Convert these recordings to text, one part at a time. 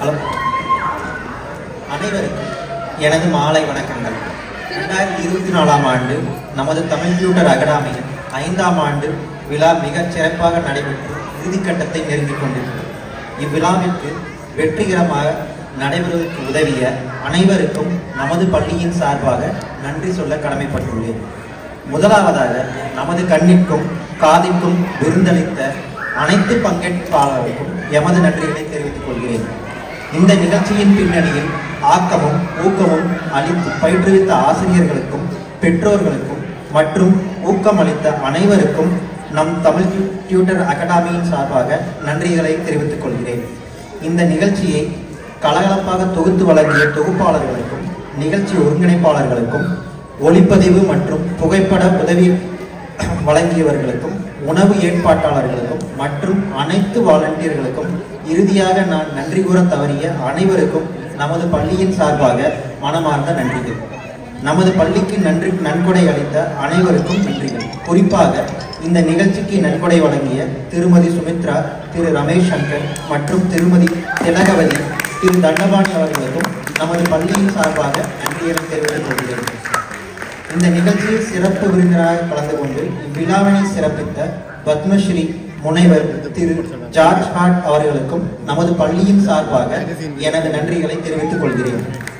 hello அனைவருக்கும் எனது மாலை வணக்கங்கள் ரெண்டாயிரத்தி இருபத்தி நாலாம் ஆண்டு நமது தமிழ் டியூட்டர் அகாடமியின் ஐந்தாம் ஆண்டு விழா மிகச் சிறப்பாக நடைபெற்று இறுதிக்கட்டத்தை நெருங்கிக் கொண்டிருக்கிறது இவ்விழாவிற்கு வெற்றிகரமாக நடைபெறுவதற்கு உதவிய அனைவருக்கும் நமது பள்ளியின் சார்பாக நன்றி சொல்ல கடமைப்பட்டுள்ளேன் முதலாவதாக நமது கண்ணிற்கும் காதிற்கும் விருந்தளித்த அனைத்து பங்கேற்பாளர்களுக்கும் எமது நன்றிகளை தெரிவித்துக் கொள்கிறேன் இந்த நிகழ்ச்சியின் பின்னணியில் ஆக்கமும் ஊக்கமும் அளித்து பயிற்றுவித்த ஆசிரியர்களுக்கும் பெற்றோர்களுக்கும் மற்றும் ஊக்கம் அளித்த அனைவருக்கும் நம் தமிழ் டியூ- டியூட்டர் அகாடமியின் சார்பாக நன்றிகளை தெரிவித்துக் கொள்கிறேன் இந்த நிகழ்ச்சியை கலகலப்பாக தொகுத்து வழங்கிய தொகுப்பாளர்களுக்கும் நிகழ்ச்சி ஒருங்கிணைப்பாளர்களுக்கும் ஒளிப்பதிவு மற்றும் புகைப்பட உதவி வழங்கியவர்களுக்கும் உணவு ஏற்பாட்டாளர்களுக்கும் மற்றும் அனைத்து வாலண்டியர்களுக்கும் இறுதியாக நான் நன்றி கூற தவறிய அனைவருக்கும் நமது பள்ளியின் சார்பாக மனமார்ந்த நன்றிகள் நமது பள்ளிக்கு நன்றி நன்கொடை அளித்த அனைவருக்கும் நன்றிகள் குறிப்பாக இந்த நிகழ்ச்சிக்கு நன்கொடை வழங்கிய திருமதி சுமித்ரா திரு ரமேஷ் சங்கர் மற்றும் திருமதி திலகவதி திரு தண்டபாணி அவர்களுக்கும் நமது பள்ளியின் சார்பாக நன்றிகளை தெரிவித்துக் கொள்கிறேன் இந்த நிகழ்ச்சியில் சிறப்பு விருந்தினராக கலந்து கொண்டு இவ்விழாவினை சிறப்பித்த பத்மஸ்ரீ முனைவர் திரு ஜார்ஜ் ஹார்ட் அவர்களுக்கும் நமது பள்ளியின் சார்பாக எனது நன்றிகளை தெரிவித்துக் கொள்கிறேன்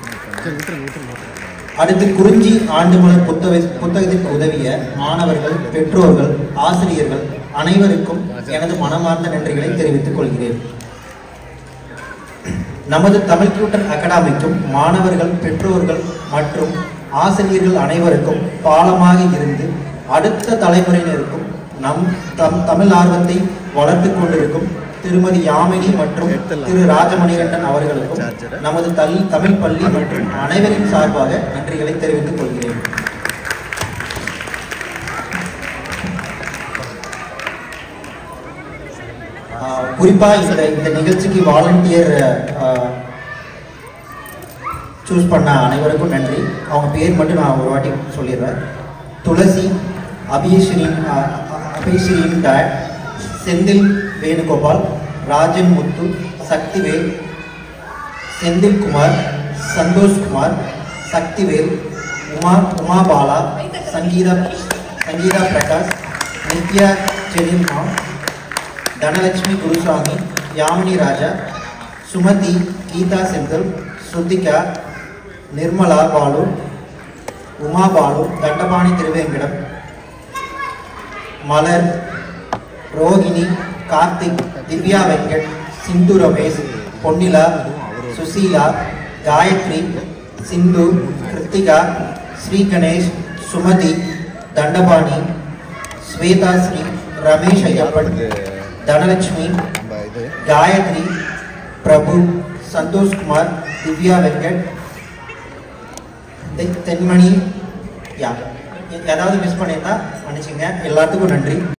அடுத்து குறிஞ்சி ஆண்டுமலர் புத்தக புத்தகத்திற்கு உதவிய மாணவர்கள் பெற்றோர்கள் ஆசிரியர்கள் அனைவருக்கும் எனது மனமார்ந்த நன்றிகளை தெரிவித்துக் கொள்கிறேன் நமது தமிழ் டியூட்டர் அகாடமிக்கும் மாணவர்கள் பெற்றோர்கள் மற்றும் ஆசிரியர்கள் அனைவருக்கும் பாலமாக இருந்து அடுத்த தலைமுறையினருக்கும் நம் தம் தமிழ் ஆர்வத்தை வளர்த்துக் கொண்டிருக்கும் திருமதி யாமினி மற்றும் திரு ராஜமணிகண்டன் அவர்களுக்கும் நமது தல் தமிழ் பள்ளி மற்றும் அனைவரின் சார்பாக நன்றிகளை தெரிவித்துக் கொள்கிறேன் ஆஹ் குறிப்பா இந்த இந்த நிகழ்ச்சிக்கு வாலண்டியர் சூஸ் பண்ண அனைவருக்கும் நன்றி அவங்க பேர் மட்டும் நான் ஒரு வாட்டி சொல்லிடுறேன் துளசி அபிஸ்ரீன் அபிஸ்ரீன் டேட் செந்தில் வேணுகோபால் ராஜன் முத்து சக்திவேல் செந்தில்குமார் சந்தோஷ்குமார் சக்திவேல் உமா உமா பாலா சங்கீதா சங்கீதா பிரகாஷ் நித்யா ஜெனிமா தனலட்சுமி குருசாமி யாமினி ராஜா சுமதி கீதா செந்தில் ஸ்ருதிகா நிர்மலா பாலு உமா பாலு தண்டபாணி திருவேங்கடம் மலர் ரோகிணி கார்த்திக் திவ்யா வெங்கட் சிந்து ரமேஷ் பொன்னிலா சுசீலா காயத்ரி சிந்து கிருத்திகா ஸ்ரீ கணேஷ் சுமதி தண்டபாணி ஸ்வேதாஸ்ரீ ரமேஷ் ஐயப்பன் தனலட்சுமி காயத்ரி பிரபு சந்தோஷ்குமார் திவ்யா வெங்கட் தெ- தென்மணி யா ஏதாவது மிஸ் பண்ணியிருந்தா மன்னிச்சுங்க எல்லாத்துக்கும் நன்றி